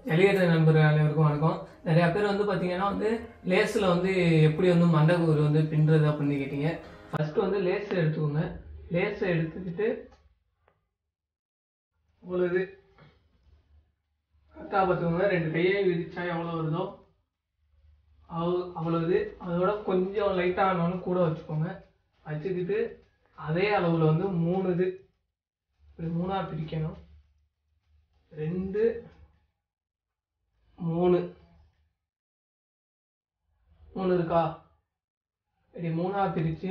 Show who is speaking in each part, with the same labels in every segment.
Speaker 1: ஜல்லிக்கட்டு நண்பர்கள் அனைவருக்கும் வணக்கம் நிறைய பேர் வந்து பார்த்தீங்கன்னா வந்து லேஸில் வந்து எப்படி வந்து மண்டகூர் வந்து பின்னுறது அப்படின்னு கேட்டீங்க ஃபர்ஸ்ட் வந்து லேஸ் எடுத்துக்கோங்க லேஸை எடுத்துக்கிட்டு இவ்வளோ இது கரெக்டாக பார்த்துக்கோங்க ரெண்டு கையை விரிச்சா எவ்வளோ வருதோ அவ்வளோ அவ்வளோ இது அதோட கொஞ்சம் லைட்டாக ஆனாலும் கூட வச்சுக்கோங்க வச்சுக்கிட்டு அதே அளவில் வந்து மூணு இது இப்படி மூணாக பிரிக்கணும் ரெண்டு மூணு மூணு இருக்கா இப்படி மூணாக பிரித்து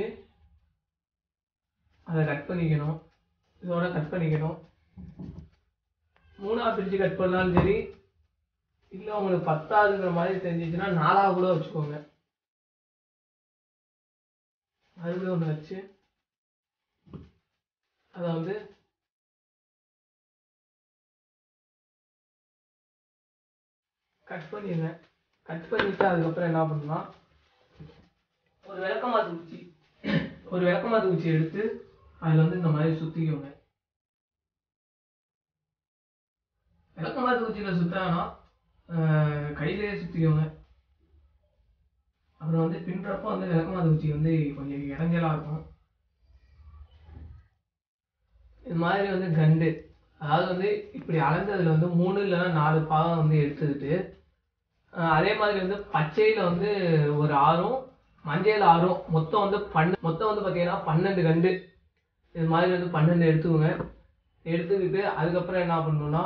Speaker 1: அதை கட் பண்ணிக்கணும் இதோட கட் பண்ணிக்கணும் மூணாக பிரித்து கட் பண்ணாலும் சரி இல்லை உங்களுக்கு பத்தாதுங்கிற மாதிரி தெரிஞ்சிச்சுன்னா நாலாக கூட வச்சுக்கோங்க மறுபடியும் ஒன்று வச்சு அதை வந்து கட் பண்ணிடுங்க கட் பண்ணிட்டு அதுக்கப்புறம் என்ன பண்ணலாம் ஒரு விளக்கமாத்து குச்சி ஒரு விளக்கமாத்து குச்சி எடுத்து அதில் வந்து இந்த மாதிரி சுற்றிக்கோங்க விளக்கமாத்து குச்சியில் சுத்தானா கையிலேயே சுற்றிக்கோங்க அப்புறம் வந்து பின்றப்போ வந்து விளக்கமாத்து குச்சி வந்து கொஞ்சம் இடைஞ்சலாக இருக்கும் இது மாதிரி வந்து கண்டு அதாவது வந்து இப்படி அளந்ததுல வந்து மூணு இல்லைன்னா நாலு பாகம் வந்து எடுத்துக்கிட்டு அஹ் அதே மாதிரி வந்து பச்சையில் வந்து ஒரு ஆறும் மஞ்சள் ஆறும் மொத்தம் வந்து பன்ன மொத்தம் வந்து பார்த்தீங்கன்னா பன்னெண்டு கண்டு இது மாதிரி வந்து பன்னெண்டு எடுத்துக்கோங்க எடுத்துக்கிட்டு அதுக்கப்புறம் என்ன பண்ணணும்னா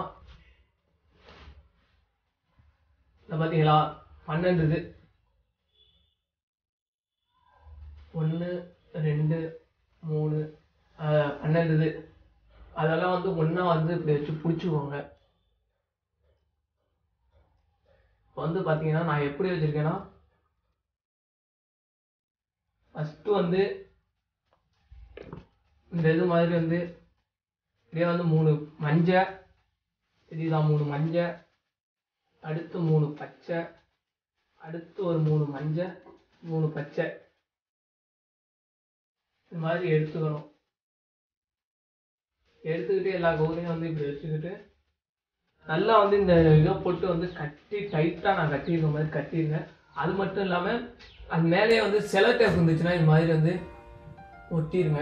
Speaker 1: இந்த பார்த்தீங்களா பன்னெண்டு இது ஒன்று ரெண்டு மூணு அஹ் பன்னெண்டு இது அதெல்லாம் வந்து ஒன்றா வந்து இப்படி வச்சு பிடிச்சிக்கோங்க இப்போ வந்து பார்த்தீங்கன்னா நான் எப்படி வச்சுருக்கேன்னா ஃபஸ்ட்டு வந்து இந்த இது மாதிரி வந்து இப்படியே வந்து மூணு மஞ்சள் இதுதான் மூணு மஞ்சள் அடுத்து மூணு பச்சை அடுத்து ஒரு மூணு மஞ்சள் மூணு பச்சை இது மாதிரி எடுத்துக்கணும் எடுத்துக்கிட்டு எல்லா கௌரையும் வந்து இப்படி வச்சுக்கிட்டு நல்லா வந்து இந்த இதை போட்டு வந்து கட்டி டைட்டாக நான் கட்டியிருக்க மாதிரி கட்டிடுங்க அது மட்டும் இல்லாமல் அது மேலேயே வந்து செலோ டேப் இருந்துச்சுன்னா இது மாதிரி வந்து ஒட்டிடுங்க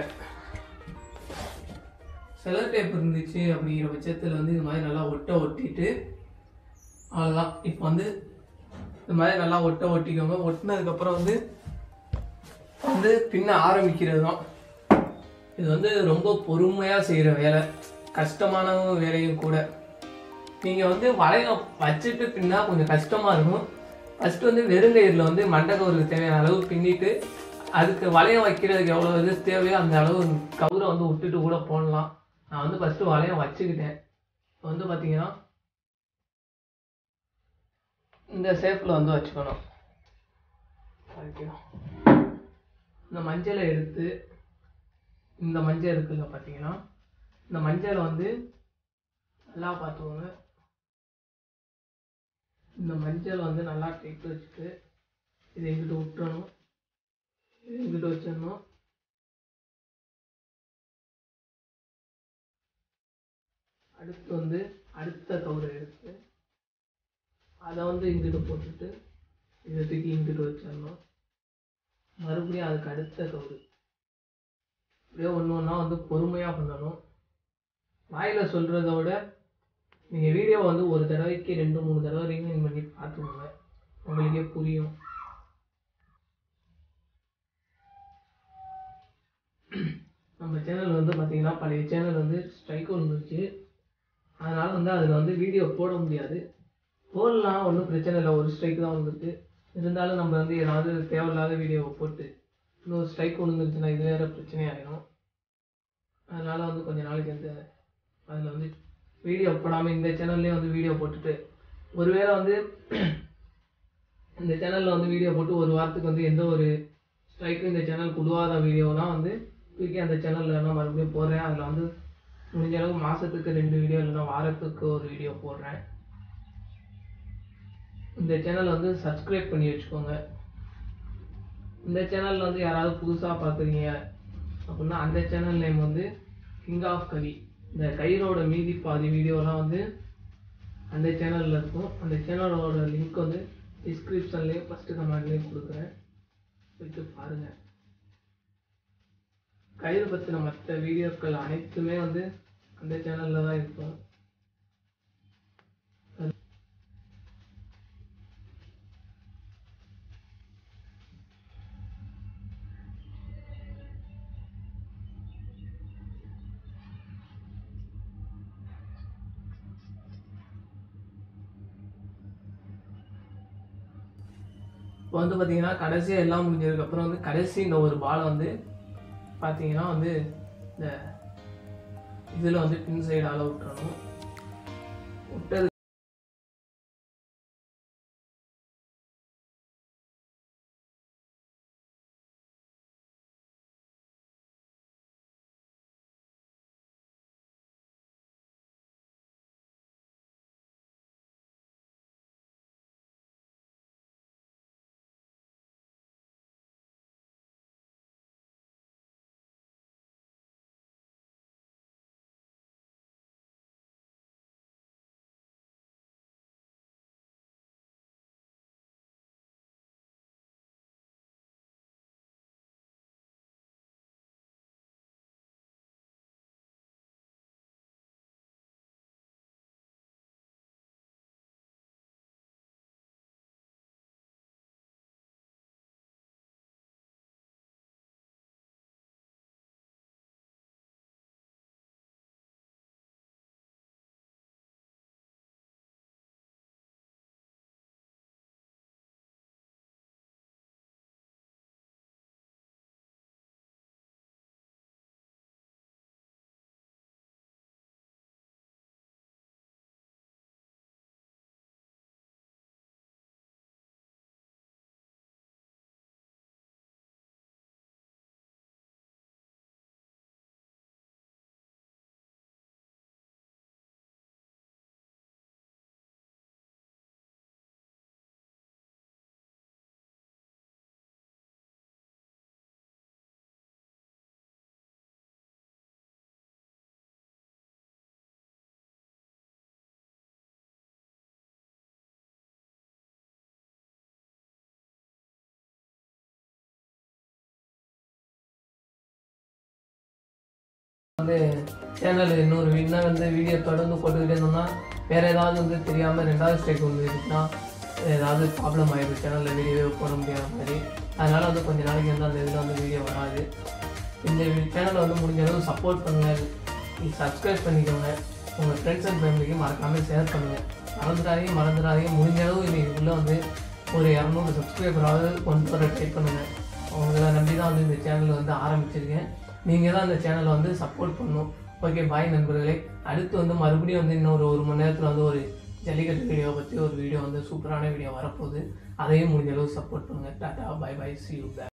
Speaker 1: செலோ டேப் இருந்துச்சு அப்படிங்கிற பட்சத்தில் வந்து இது மாதிரி நல்லா ஒட்ட ஒட்டிட்டு அவ்வளோதான் இப்போ வந்து இது மாதிரி நல்லா ஒட்ட ஒட்டிக்கோங்க ஒட்டினதுக்கப்புறம் வந்து வந்து பின்ன ஆரம்பிக்கிறது தான் இது வந்து ரொம்ப பொறுமையாக செய்கிற வேலை கஷ்டமான வேலையும் கூட நீங்கள் வந்து வளைய வச்சுட்டு பின்னா கொஞ்சம் கஷ்டமாக இருக்கும் ஃபஸ்ட்டு வந்து வெறுங்கயிறில் வந்து மண்டகவருக்கு தேவையான அளவு பின்னிட்டு அதுக்கு வளையம் வைக்கிறதுக்கு எவ்வளோ இது தேவையோ அந்த அளவு கவுரை வந்து விட்டுட்டு கூட போடலாம் நான் வந்து ஃபஸ்ட்டு வளையம் வச்சுக்கிட்டேன் இப்போ வந்து பார்த்தீங்கன்னா இந்த ஷேப்பில் வந்து வச்சுக்கணும் வைக்கணும் இந்த மஞ்சளை எடுத்து இந்த மஞ்சள் இருக்குல்ல பார்த்தீங்கன்னா இந்த மஞ்சளை வந்து நல்லா பார்த்துக்கோங்க இந்த மஞ்சள் வந்து நல்லா தைத்து வச்சுட்டு இதை எங்கிட்ட விட்டுறணும் இதை எங்கிட்ட வச்சிடணும் அடுத்து வந்து அடுத்த கவுரை எடுத்து அதை வந்து இங்கிட்டு போட்டுட்டு இதை தூக்கி இங்கிட்டு வச்சிடணும் மறுபடியும் அதுக்கு அடுத்த கவுரு அப்படியே ஒன்று ஒன்றா வந்து பொறுமையாக பண்ணணும் வாயில் சொல்கிறத விட நீங்கள் வீடியோ வந்து ஒரு தடவைக்கு ரெண்டு மூணு தடவை ரீவைன் பண்ணி பார்த்துக்கோங்க உங்களுக்கே புரியும் நம்ம சேனல் வந்து பார்த்தீங்கன்னா பழைய சேனல் வந்து ஸ்ட்ரைக் வந்துருச்சு அதனால் வந்து அதில் வந்து வீடியோ போட முடியாது போடலாம் ஒன்றும் பிரச்சனை இல்லை ஒரு ஸ்ட்ரைக் தான் வந்திருக்கு இருந்தாலும் நம்ம வந்து ஏதாவது தேவையில்லாத வீடியோவை போட்டு இன்னொரு ஸ்ட்ரைக் விழுந்துருச்சுன்னா இது வேறு பிரச்சனையாயிடும் அதனால் வந்து கொஞ்ச நாளைக்கு வந்து அதில் வந்து வீடியோ போடாமல் இந்த சேனல்லே வந்து வீடியோ போட்டுட்டு ஒருவேளை வந்து இந்த சேனலில் வந்து வீடியோ போட்டு ஒரு வாரத்துக்கு வந்து எந்த ஒரு ஸ்ட்ரைக்கும் இந்த சேனல் கொடுவாத வீடியோலாம் வந்து தூக்கி அந்த சேனலில் நான் மறுபடியும் போடுறேன் அதில் வந்து முடிஞ்ச அளவு மாதத்துக்கு ரெண்டு வீடியோ இல்லைன்னா வாரத்துக்கு ஒரு வீடியோ போடுறேன் இந்த சேனல் வந்து சப்ஸ்கிரைப் பண்ணி வச்சுக்கோங்க இந்த சேனலில் வந்து யாராவது புதுசாக பார்க்குறீங்க அப்படின்னா அந்த சேனல் நேம் வந்து கிங் ஆஃப் கவி இந்த கயிறோட மீதி பாதி வீடியோலாம் வந்து அந்த சேனலில் இருக்கும் அந்த சேனலோட லிங்க் வந்து டிஸ்கிரிப்ஷன்லேயும் ஃபஸ்ட்டு கமெண்ட்லேயும் கொடுக்குறேன் போயிட்டு பாருங்கள் கயிறு பற்றின மற்ற வீடியோக்கள் அனைத்துமே வந்து அந்த சேனலில் தான் இருக்கும் இப்போ வந்து பார்த்தீங்கன்னா கடைசியாக எல்லாம் முடிஞ்சதுக்கப்புறம் வந்து கடைசி இந்த ஒரு பாலை வந்து பார்த்தீங்கன்னா வந்து இந்த இதில் வந்து பின் சைடால் விட்டுறணும் விட்டது வந்து சேனல் இன்னொரு இன்னும் வந்து வீடியோ தொடர்ந்து போட்டுக்கிட்டே இருந்தோம்னா வேறு ஏதாவது வந்து தெரியாமல் ரெண்டாவது ஸ்ட்ரைக் வந்து இருக்குன்னா ஏதாவது ப்ராப்ளம் ஆயிடும் சேனலில் வீடியோ போட முடியாத மாதிரி அதனால் வந்து கொஞ்ச நாளைக்கு வந்து அந்த இதில் வந்து வீடியோ வராது இந்த சேனலை வந்து முடிஞ்ச அளவு சப்போர்ட் பண்ணுங்கள் சப்ஸ்கிரைப் பண்ணிக்கோங்க உங்கள் ஃப்ரெண்ட்ஸ் அண்ட் ஃபேமிலிக்கு மறக்காமல் ஷேர் பண்ணுங்கள் மறந்துடாதீங்க மறந்துடாதீங்க முடிஞ்ச அளவு இதுக்குள்ளே வந்து ஒரு இரநூறு சப்ஸ்கிரைபராவது கொண்டு வர ட்ரை பண்ணுங்கள் உங்களை நம்பி தான் வந்து இந்த சேனல் வந்து ஆரம்பிச்சிருக்கேன் நீங்கள் தான் இந்த சேனலை வந்து சப்போர்ட் பண்ணணும் ஓகே பாய் நண்பர்களே அடுத்து வந்து மறுபடியும் வந்து இன்னொரு ஒரு மணி நேரத்தில் வந்து ஒரு ஜல்லிக்கட்டு வீடியோ பற்றி ஒரு வீடியோ வந்து சூப்பரான வீடியோ வரப்போகுது அதையும் முடிஞ்ச அளவு சப்போர்ட் பண்ணுங்கள் டாட்டா பை பை சி யூ